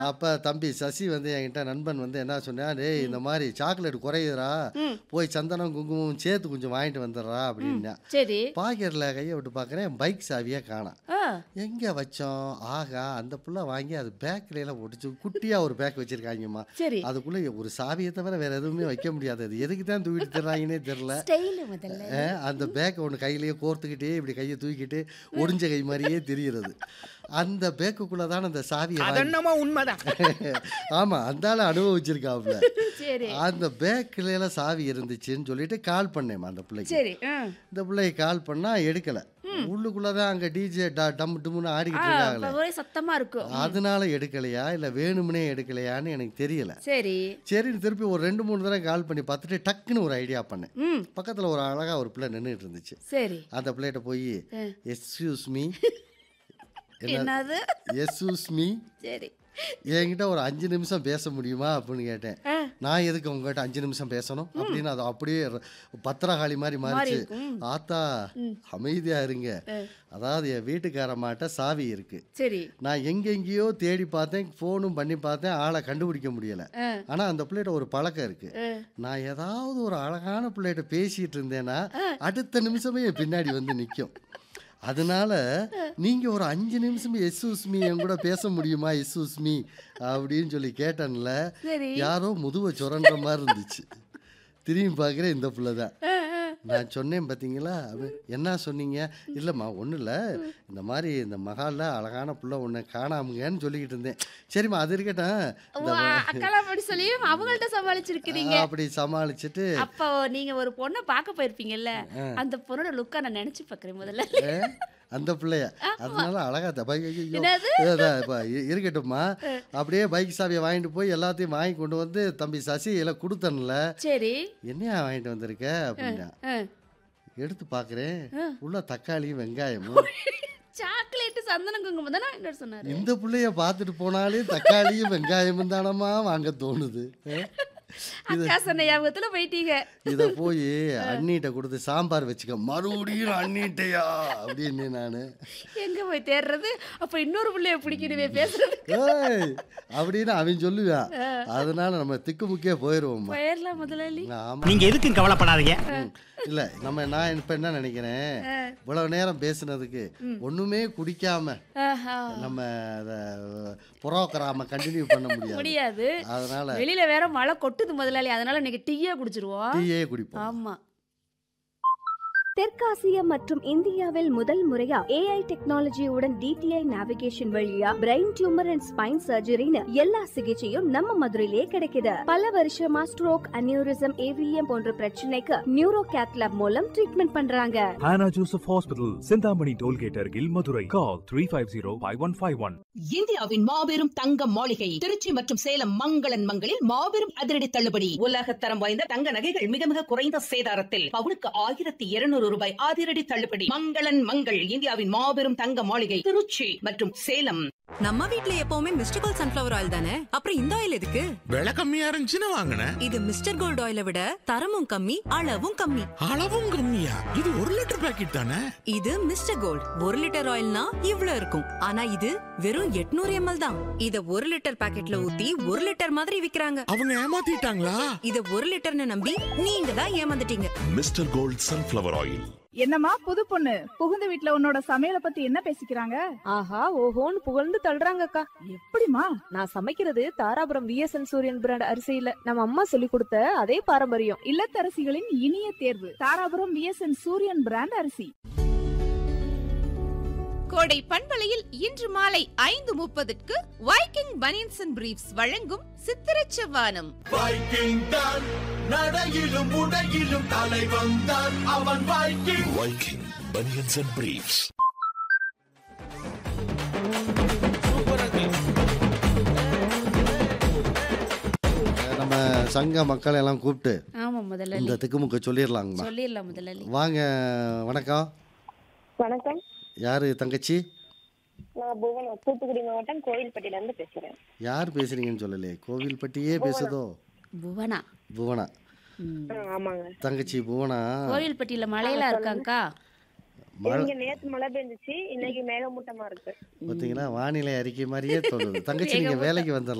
அப்ப தம்பி சசி வந்து என்கிட்ட நண்பன் வந்து என்ன சொன்னான் டேய் இந்த மாதிரி சாக்லேட் குறையுதுடா ம். போய் சந்தனம் குங்குமம் சேர்த்து கொஞ்சம் வாங்கிட்டு வந்துடுறா அப்படின்னா சரி பாக்கெட்ல கையை விட்டு பார்க்குறேன் பைக் சாவியே காணோம் ஆ எங்க வச்சோம் ஆகா அந்த புள்ள வாங்கி அது பேக்ல எல்லாம் ஒட்டிச்சு குட்டியா ஒரு பேக் வச்சிருக்காங்கம்மா சரி அதுக்குள்ள ஒரு சாவியை தவிர வேற எதுவுமே வைக்க முடியாது அது எதுக்கு தான் தூக்கிட்டு தர்றாங்கன்னே தெரியல ஸ்டைல் முதல்ல அஹ் அந்த பேக் ஒன்று கையிலேயே கோர்த்துக்கிட்டே இப்படி கையை தூக்கிட்டு ஒடிஞ்ச கை மாதிரியே தெரிகிறது அந்த பேக்குக்குள்ள தான் அந்த சாவியை வாங்கி அதென்னமோ உண்மைதான் ஆமா அந்த ஆளு அனுபவிச்சிருக்காப்ல சரி அந்த பேக்கில எல்லாம் சாவி இருந்துச்சுன்னு சொல்லிட்டு கால் பண்ணேன் அந்த பிள்ளைக்கு சரி ஆ இந்த பிள்ளைக்கு கால் பண்ணா எடுக்கல உள்ளுக்குள்ளதான் அங்க டிஜே டம் டும்னு ஆ, ஆடிக்கிட்டு இருக்காங்களே இப்ப ஒரே சத்தமா இருக்கும் அதனால எடுக்கலையா இல்ல வேணும்னே எடுக்கலையான்னு எனக்கு தெரியல சரி சரின்னு திருப்பி ஒரு ரெண்டு மூணு தடவை கால் பண்ணி பார்த்துட்டு டக்குன்னு ஒரு ஐடியா பண்ணேன் ம் பக்கத்துல ஒரு அழகா ஒரு பிள்ளை நின்றுட்டு இருந்துச்சு சரி அந்த பிள்ளைகிட்ட போய் எஸ்யூஸ் மீ என்னது எஸ்யூஸ் மீ சரி என்கிட்ட ஒரு அஞ்சு நிமிஷம் பேச முடியுமா அப்படின்னு கேட்டேன் ஆ. நான் எதுக்கு உங்ககிட்ட அஞ்சு நிமிஷம் பேசணும் அப்படின்னு அது அப்படியே ர- பத்திரகாளி மாதிரி மாறிச்சு இருக்கும். ஆத்தா அமைதியா இருங்க அதாவது என் வீட்டுக்காரமாட்ட சாவி இருக்கு சரி நான் எங்கெங்கேயோ தேடி பார்த்தேன் ஃபோனும் பண்ணி பார்த்தேன் ஆளை கண்டுபிடிக்க முடியல ஆ. ஆனா அந்த பிள்ளைகிட்ட ஒரு பழக்கம் இருக்கு ஆ. நான் ஏதாவது ஒரு அழகான பிள்ளைகிட்ட பேசிட்டு இருந்தேன்னா அடுத்த நிமிஷமே என் பின்னாடி வந்து நிற்கும் அதனால நீங்க ஒரு அஞ்சு நிமிஷம் எஸ் உஸ்மி என் கூட பேச முடியுமா எஸ் உஸ்மி அப்படின்னு சொல்லி கேட்டேன்ல சரி யாரோ முதுவை சுரண்ட மாதிரி இருந்துச்சு திரும்பி பார்க்குறேன் இந்த பிள்ளை தான் நான் சொன்னேன் பார்த்தீங்களா அப்படி, என்ன சொன்னீங்க இல்லைம்மா ஒன்றும் இல்லை இந்த மாதிரி இந்த மகாலில் அழகான புள்ள ஒன்று காணாமுங்கன்னு சொல்லிக்கிட்டு இருந்தேன் சரிம்மா அது இருக்கட்டும் ஓ, அ- அக்காலாம் அப்படி சொல்லி அவங்கள்ட்ட சமாளிச்சிருக்கிறீங்க அப்படி சமாளிச்சுட்டு அப்போ நீங்க ஒரு பொண்ணை பார்க்க போயிருப்பீங்கல்ல அந்த பொண்ணோட லுக்கை நான் நினைச்சு பார்க்கறேன் முதல்ல ஏ, அந்த பிள்ளைய அதனால அழகா த- பை- ஐயோ. என்னது? அதான் இப்ப இ- இருக்கட்டும்மா அப்படியே பைக் சாவியை வாங்கிட்டு போய் எல்லாத்தையும் வாங்கி கொண்டு வந்து தம்பி சசி எல்லாம் கொடுத்தன்ல சரி என்னையா வாங்கிட்டு வந்திருக்க அப்படின்னா ஆ. எடுத்து பார்க்குறேன் உள்ள தக்காளியும் வெங்காயமும் சாக்லேட் சந்தன குங்குமம் தானே என்ன சொன்னாரு இந்த பிள்ளைய பார்த்துட்டு போனாலே தக்காளியும் வெங்காயமும் தானமா வாங்க தோணுது ஏ? அக்கா சொன்ன ஞாபகத்துல போயிட்டீங்க இதை போய் அண்ணிட்ட கொடுத்து சாம்பார் வச்சுக்க மறுபடியும் அண்ணிட்டையா அப்படின்னு நானு எங்க போய் தேடுறது அப்ப இன்னொரு பிள்ளைய பிடிக்கணுமே பேசுறது ஏய் அப்படின்னு அவன் சொல்லுவான் அதனால நம்ம திக்குமுக்கே போயிடுவோம்மா போயிடலாம் முதலாளி ஆமா நீங்க எதுக்கும் கவலைப்படாதீங்க ம். இல்ல நம்ம நான் இப்ப என்ன நினைக்கிறேன் இவ்வளவு நேரம் பேசுனதுக்கு ஒண்ணுமே குடிக்காம ஆஹா. நம்ம அத புரோக்கராம கண்டினியூ பண்ண முடியாது முடியாது அதனால வெளியில வேற மழை கொட்டுது முதலாளி அதனால இன்னைக்கு டீயே குடிச்சிருவோம் டீயே குடிப்போம் ஆமா தெற்காசிய மற்றும் இந்தியாவில் முதல் முறையா ஏஐ டெக்னாலஜியுடன் டிடிஐ நேவிகேஷன் வழியா பிரெயின் டியூமர் அண்ட் ஸ்பைன் சர்ஜரின்னு எல்லா சிகிச்சையும் நம்ம மதுரையிலே கிடைக்குது பல வருஷமா ஸ்ட்ரோக் அனியூரிசம் ஏவிஎம் போன்ற பிரச்சனைக்கு நியூரோ கேத்லாப் மூலம் ட்ரீட்மெண்ட் பண்றாங்க Hannah Joseph Hospital, Sindhamani Tollgate Argil, Madurai. Call 350-5151. இந்தியாவின் மாபெரும் தங்க மாளிகை திருச்சி மற்றும் சேலம் மங்களன் மங்களில் மாபெரும் அதிரடி தள்ளுபடி உலகத்தரம் வாய்ந்த தங்க நகைகள் மிக மிக குறைந்த சேதாரத்தில் பவுனுக்கு ஆயிரத்தி இருநூறு ரூபாய் அதிரடி தள்ளுபடி மங்களன் மங்கள் இந்தியாவின் மாபெரும் தங்க மாளிகை திருச்சி மற்றும் சேலம் நம்ம வீட்ல எப்பவுமே மிஸ்டர் கோல்ட் சன்ஃபிளவர் ஆயில் தானே அப்புறம் இந்த ஆயில் எதுக்கு விலை கம்மியா இருந்துச்சுன்னு வாங்கினேன் இது மிஸ்டர் கோல்ட் ஆயிலை விட தரமும் கம்மி அளவும் கம்மி அளவும் கம்மியா இது ஒரு லிட்டர் பாக்கெட் தானே இது மிஸ்டர் கோல்ட் ஒரு லிட்டர் ஆயில்னா இவ்ளோ இருக்கும் ஆனா இது வெறும் 800 எம்எல் தான் இத ஒரு லிட்டர் பாக்கெட்ல ஊத்தி ஒரு லிட்டர் மாதிரி விக்கிறாங்க அவங்க ஏமாத்திட்டாங்களா இத ஒரு லிட்டர்னு நம்பி நீங்க தான் ஏமாந்துட்டீங்க மிஸ்டர் கோல்ட் சன்ஃப்ளவர் ஆயில் என்னம்மா புது பொண்ணு புகுந்த வீட்ல உன்னோட சமையல பத்தி என்ன பேசிக்கிறாங்க ஆஹா ஓஹோன்னு புகழ்ந்து தள்ளுறாங்கக்கா எப்படிமா நான் சமைக்கிறது தாராபுரம் விஎஸ்என் சூரியன் பிராண்ட் அரிசியில நம்ம அம்மா சொல்லி கொடுத்த அதே பாரம்பரியம் இல்லத்தரசிகளின் இனிய தேர்வு தாராபுரம் விஎஸ்என் சூரியன் பிராண்ட் அரிசி கோடை பண்பலையில் இன்று மாலை ஐந்து முப்பதுக்கு வைக்கிங் பனியன்ஸ் அண்ட் பிரீப்ஸ் வழங்கும் சித்திரச் செவ்வானம் வைக்கிங் தான் நடையிலும் உடையிலும் தலை வந்தான் அவன் Viking Viking banians and briefs நம்ம சங்க மக்கள் எல்லாம் கூப்பிட்டு ஆமா முதலாளி இந்த திக்குமுக்க சொல்லிடலாங்கம்மா சொல்லிடலாம் முதலாளி வாங்க வணக்கம் வணக்கம் யாரு தங்கச்சி நான் புவனா தூத்துக்குடி மாவட்டம் கோவில்பட்டியில இருந்து பேசுறேன் யார் பேசுறீங்கன்னு சொல்லலையே கோவில்பட்டியே பேசுதோ புவனா புவனா ம். ஆ, ஆமாங்க தங்கச்சி புவனா கோவில்பட்டியில மழையெல்லாம் இருக்காங்கக்கா மழை இங்க நேத்து மழை பெஞ்சுச்சு இன்னைக்கு மேகமூட்டமா இருக்கு பார்த்தீங்களா வானிலை அறிக்கை மாதிரியே தோணுது தங்கச்சி நீங்கள் வேலைக்கு வந்துடலாம்